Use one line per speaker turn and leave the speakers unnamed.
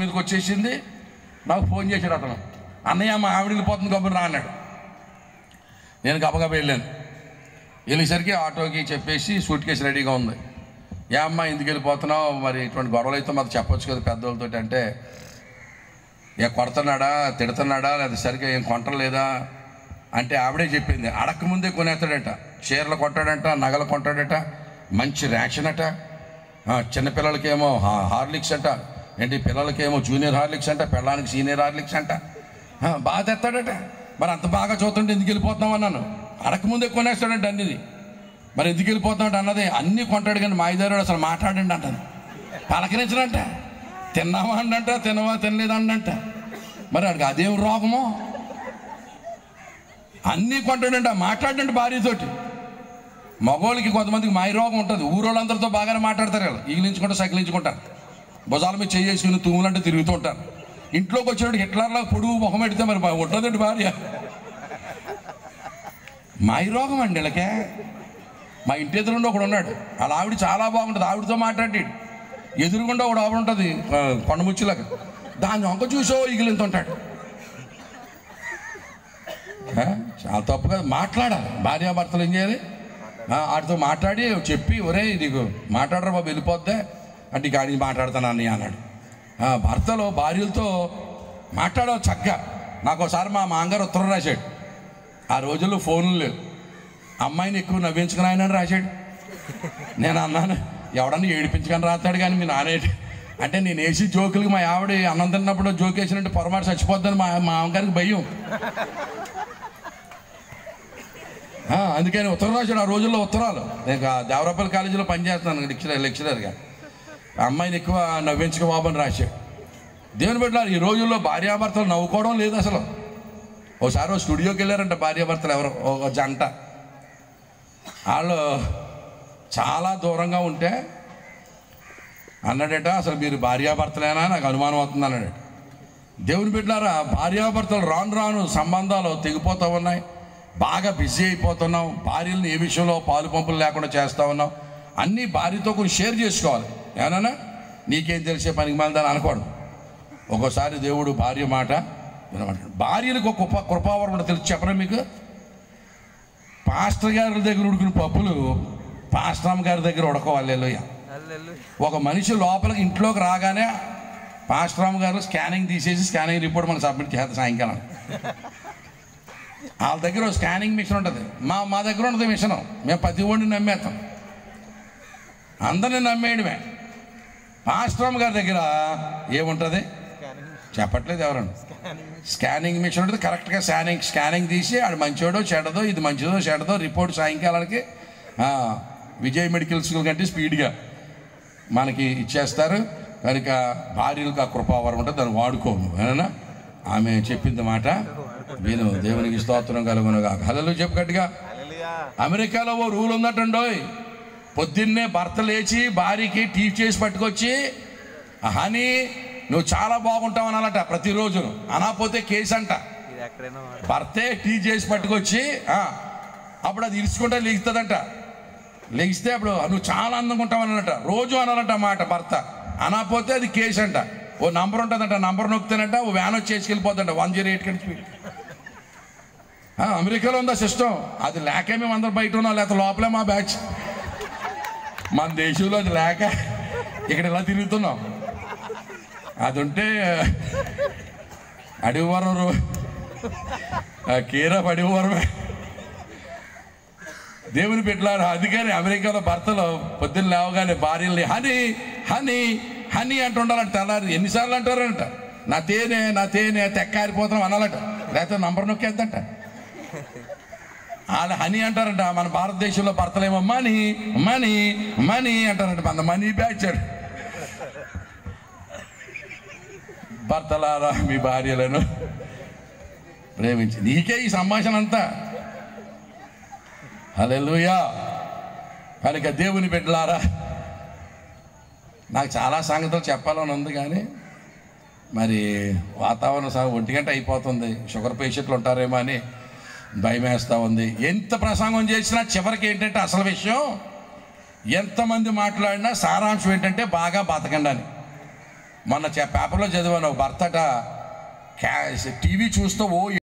మీదకి వచ్చేసింది నాకు ఫోన్ చేశాడు అతను అన్నయ్య మా ఆవిడ వెళ్ళిపోతుంది కబురు రా అన్నాడు నేను గబగబ వెళ్ళాను వెళ్ళేసరికి ఆటోకి చెప్పేసి సూట్ కేసు రెడీగా ఉంది ఏ అమ్మ ఎందుకు వెళ్ళిపోతున్నావు మరి ఇటువంటి గొడవలు అయితే మాకు చెప్పొచ్చు కదా పెద్దవాళ్ళతో అంటే ఏ కొడుతున్నాడా తిడుతున్నాడా లేదా సరిగ్గా ఏం కొంటలేదా అంటే ఆవిడే చెప్పింది అడక్క ముందే కొనేస్తాడట చీరలు కొంటాడట నగలు కొంటాడట మంచి ర్యాక్షన్ అట ఆ, చిన్నపిల్లలకేమో హా- హార్లిక్స్ అంట ఏంటి పిల్లలకేమో జూనియర్ హార్లిక్స్ అంట పిల్లలకి సీనియర్ హార్లిక్స్ అంట ఆ, బాగా తెస్తాడట మరి అంత బాగా చూస్తుంటే ఎందుకు వెళ్ళిపోతున్నావు అన్నాను అడక్క ముందే కొనేస్తాడంట అన్నిది మరి ఎందుకు వెళ్ళిపోతాడు అన్నది అన్నీ కొంటాడు కానీ మా ఇద్దరు అసలు మాట్లాడండి అంటాను పలకరించడంట తిన్నావా అండంట తినవా తినలేదా అండంట మరి వాడికి అదేం రోగమో అన్నీ కొంటాడంట మాట్లాడండి భార్యతోటి మగోళ్ళకి కొంతమందికి మాయ రోగం ఉంటుంది ఊరోళ్ళందరితో బాగానే మాట్లాడతారు వాళ్ళు ఈగిలించుకుంటా సకిలించుకుంటారు భుజాల మీద చేసుకుని తూములంటే తిరుగుతూ ఉంటారు ఇంట్లోకి వచ్చేవాడు హిట్లర్లా పొడుగు ముఖం పెడితే మరి బా- ఉంటుందండి భార్య మాయ రోగం అండి వీళ్ళకే మా ఇంటి ఎదురుండి ఒకడు ఉన్నాడు వాళ్ళ ఆవిడ చాలా బాగుంటుంది ఆవిడతో మాట్లాడాడు ఎదురుగుండా ఒకడు ఆవిడ ఉంటుంది ఆ, కొండముచ్చిలాగా దాన్ని వంక చూసో ఇగిలింత ఉంటాడు ఆ, చాలా తప్పు కదా మాట్లాడాలి భార్యాభర్తలు ఏం చేయాలి ఆ, వాడితో మాట్లాడి చెప్పి ఒరే నీకు మాట్లాడరా బాబు వెళ్ళిపోద్దే అంటే ఇక ఆడికి మాట్లాడతాను అన్నయ్య అన్నాడు ఆ, భర్తలో భార్యలతో మాట్లాడాలి చక్కగా నాకు ఒకసారి మా మాంగారు ఉత్తరం రాశాడు ఆ రోజుల్లో ఫోన్లు లేవు అమ్మాయిని ఎక్కువ నవ్వించుకుని ఆయన రాశాడు నేను అన్నాను ఎవడన్నా ఏడిపించుకొని రాస్తాడు కానీ మీ నానేటి అంటే నేను వేసి జోకులకి మా ఆవిడ అన్నం తిన్నప్పుడు జోక్ వేసినట్టు పొరపాటు చచ్చిపోద్దని మా మా అమ్మగారికి భయం ఆ, అందుకని ఉత్తరం రాశాడు ఆ రోజుల్లో ఉత్తరాలు నేను ఆ దేవరాపల్లి కాలేజీలో పనిచేస్తున్నాను లెక్చరర్ లెక్చరర్గా ఆ అమ్మాయిని ఎక్కువ నవ్వించుకో బాబు అని రాశాడు దేవుని పెట్టారు ఈ రోజుల్లో భార్యాభర్తలు నవ్వుకోవడం లేదు అసలు ఓసారి ఓ స్టూడియోకి వెళ్ళారంట భార్యాభర్తలు ఎవరు ఒక జంట వాళ్ళు చాలా దూరంగా ఉంటే అన్నాడట అసలు మీరు భార్యాభర్తలేనా నాకు అనుమానం అవుతుంది అన్నాడు దేవుని బిడ్డారా భార్యాభర్తలు రాను రాను సంబంధాలు తెగిపోతూ ఉన్నాయి బాగా బిజీ అయిపోతున్నాం భార్యలను ఏ విషయంలో పాలు పంపులు లేకుండా చేస్తూ ఉన్నాం అన్నీ భార్యతో కొంచెం షేర్ చేసుకోవాలి ఏమన్నా నీకేం తెలిసే పనికి మళ్ళీ అనకూడదు ఒక్కోసారి దేవుడు భార్య మాట వినమంటాడు భార్యలకు ఒక కృప కృపావరం ఉంటుంది తెలిసి చెప్పరా మీకు పాస్టర్ గారి దగ్గర ఉడికిన పప్పులు పాస్టర్ గారి దగ్గర ఉడకవాలి ఎల్లుయ్య ఒక మనిషి లోపలికి ఇంట్లోకి రాగానే పాస్టర్ గారు స్కానింగ్ తీసేసి స్కానింగ్ రిపోర్ట్ మనకు సబ్మిట్ చేస్తారు సాయంకాలం వాళ్ళ దగ్గర ఒక స్కానింగ్ మిషన్ ఉంటుంది మా మా దగ్గర ఉంటుంది మిషన్ మేము ప్రతి ఒడిని నమ్మేస్తాం అందరిని నమ్మేయడమే పాస్టర్ గారి దగ్గర ఏముంటుంది చెప్పట్లేదు ఎవరండి స్కానింగ్ మిషన్ ఉంటుంది కరెక్ట్గా స్కానింగ్ స్కానింగ్ తీసి ఆడు మంచోడో చెడదో ఇది మంచిదో చెడదో రిపోర్ట్ సాయంకాలానికి ఆ, విజయ్ మెడికల్ స్కూల్ కంటే స్పీడ్గా మనకి ఇచ్చేస్తారు కనుక భార్యలకు ఆ కృపావరం ఉంటుంది దాన్ని వాడుకోము ఏనా ఆమె చెప్పింది మాట నేను దేవునికి స్తోత్రం కలుగునుగా హలో చెప్పు గట్టిగా అమెరికాలో ఓ రూల్ ఉందటండోయ్ పొద్దున్నే భర్త లేచి భార్యకి టీ చేసి పట్టుకొచ్చి హనీ నువ్వు చాలా బాగుంటావు అనాలట ప్రతిరోజు అనకపోతే కేసు అంట
ఇది ఎక్కడైనా వాడు.
భర్తే టీ చేసి పట్టుకొచ్చి ఆ, అప్పుడు అది ఇరుచుకుంటే లెగుస్తుందంట లెగిస్తే అప్పుడు నువ్వు చాలా అందంగా ఉంటావు అన్నట రోజు అనాలంట మాట భర్త అనకపోతే అది కేసు అంట ఓ నంబర్ ఉంటుందంట నంబర్ నొక్కుతానంట ఓ వ్యాన్ వచ్చి చేసుకెళ్ళిపోతుందంట వన్ జీరో ఎయిట్ కంటే స్పీడ్ ఆ, అమెరికాలో ఉందా సిస్టమ్ అది లేక మేము అందరం బయట ఉన్నాం లేకపోతే లోపలే మా బ్యాచ్ మన దేశంలో అది లేక ఇక్కడ ఇలా తిరుగుతున్నాం అది ఉంటే అడిగివరం కీరఫ్ అడిగివరమే దేవుని పెట్టారు అందుకని అమెరికాలో భర్తలు పొద్దున్న లేవగానే భార్యల్ని హనీ హనీ హనీ అంటుండాలంట తెల్లారి ఎన్నిసార్లు అంటారంట నా తేనె నా తేనె తెక్కారిపోతున్నాం అనాలట లేకపోతే నంబర్ నొక్కేద్దంట వాళ్ళు హనీ అంటారంట మన భారతదేశంలో భర్తలేమో మనీ మనీ మనీ అంటారంట మన మనీ బ్యాచాడు భర్తలారా మీ భార్యలను ప్రేమించి నీకే ఈ సంభాషణ అంతా హల్లెలూయా కనుక దేవుని బిడ్డలారా నాకు చాలా సంగతులు చెప్పాలని ఉంది కానీ మరి వాతావరణం సహా ఒంటి గంట అయిపోతుంది షుగర్ పేషెంట్లు ఉంటారేమో అని భయం వేస్తూ ఉంది ఎంత ప్రసంగం చేసినా చివరికి ఏంటంటే అసలు విషయం ఎంతమంది మాట్లాడినా సారాంశం ఏంటంటే బాగా బతకండి అని మొన్న చే- పేపర్లో చదివాను ఒక భర్తట క్యా టీవీ చూస్తూ ఓ